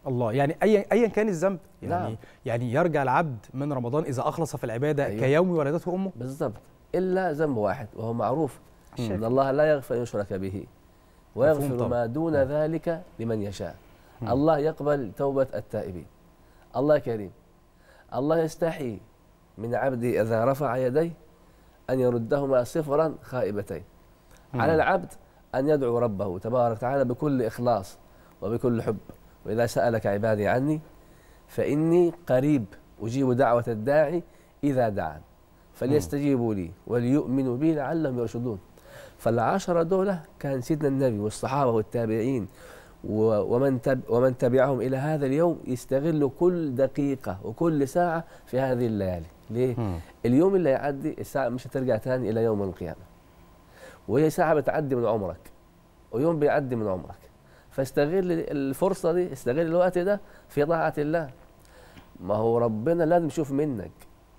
الله يعني ايا ايا كان الذنب يعني نعم. يعني يرجع العبد من رمضان اذا اخلص في العباده أيوة. كيوم ولدته امه بالضبط الا ذنب واحد وهو معروف مم. ان الله لا يغفر ان يشرك به مفهوم ويغفر طبعا. ما دون مم. ذلك لمن يشاء مم. الله يقبل توبه التائبين الله كريم الله يستحي من عبده اذا رفع يديه ان يردهما صفرا خائبتين على مم. العبد ان يدعو ربه تبارك وتعالى بكل اخلاص وبكل حب واذا سالك عبادي عني فاني قريب اجيب دعوه الداعي اذا دعان فليستجيبوا لي وليؤمنوا بي لعلهم يرشدون فالعشرة دولة كان سيدنا النبي والصحابة والتابعين و- ومن تب ومن تبعهم إلى هذا اليوم يستغلوا كل دقيقة وكل ساعة في هذه الليالي ليه؟ مم. اليوم اللي يعدي الساعة مش هترجع تاني إلى يوم القيامة وهي ساعة بتعدي من عمرك ويوم بيعدي من عمرك فاستغل الفرصة دي استغل الوقت ده في طاعة الله ما هو ربنا لازم يشوف منك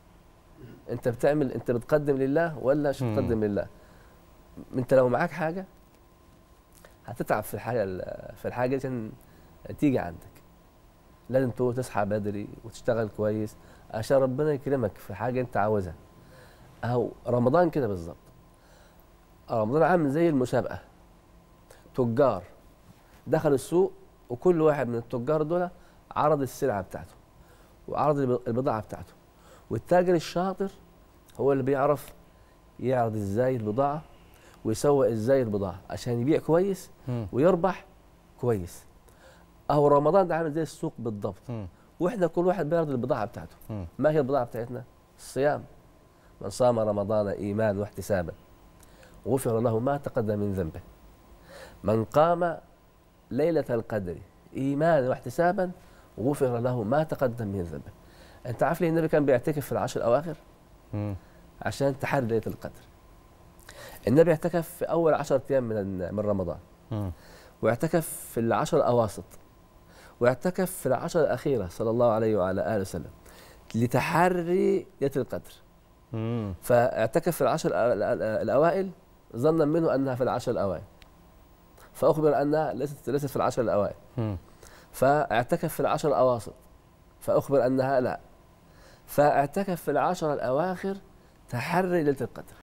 انت بتعمل انت بتقدم لله ولا مش مم. بتقدم لله انت لو معاك حاجة هتتعب في الحاجة في الحاجة عشان تيجي عندك لازم تو- تصحى بدري وتشتغل كويس عشان ربنا يكرمك في حاجة انت عاوزها اهو رمضان كده بالظبط رمضان عامل زي المسابقة تجار دخل السوق وكل واحد من التجار دول عرض السلعة بتاعته وعرض الب- البضاعة بتاعته والتاجر الشاطر هو اللي بيعرف يعرض ازاي البضاعة ويسوق ازاي البضاعة عشان يبيع كويس مم. ويربح كويس اهو رمضان ده عامل زي السوق بالضبط مم. واحنا كل واحد بيعرض البضاعة بتاعته مم. ما هي البضاعة بتاعتنا؟ الصيام من صام رمضان إيمانا واحتسابا غفر له ما تقدم من ذنبه من قام ليلة القدر إيمانا واحتسابا غفر له ما تقدم من ذنبه أنت عارف ليه النبي كان بيعتكف في العشر الأواخر مم. عشان تحري ليلة القدر النبي اعتكف في أول عشرة أيام من من رمضان مم. واعتكف في العشر الأواسط واعتكف في العشر الأخيرة صلى الله عليه وعلى آله وسلم لتحري ليلة القدر مم. فاعتكف في العشر الأ- الأ- الأوائل ظنا منه أنها في العشر الأوائل فأخبر أنها ليست ليست في العشر الأوائل مم. فاعتكف في العشر الأواسط فأخبر أنها لا فاعتكف في العشر الأواخر تحري ليلة القدر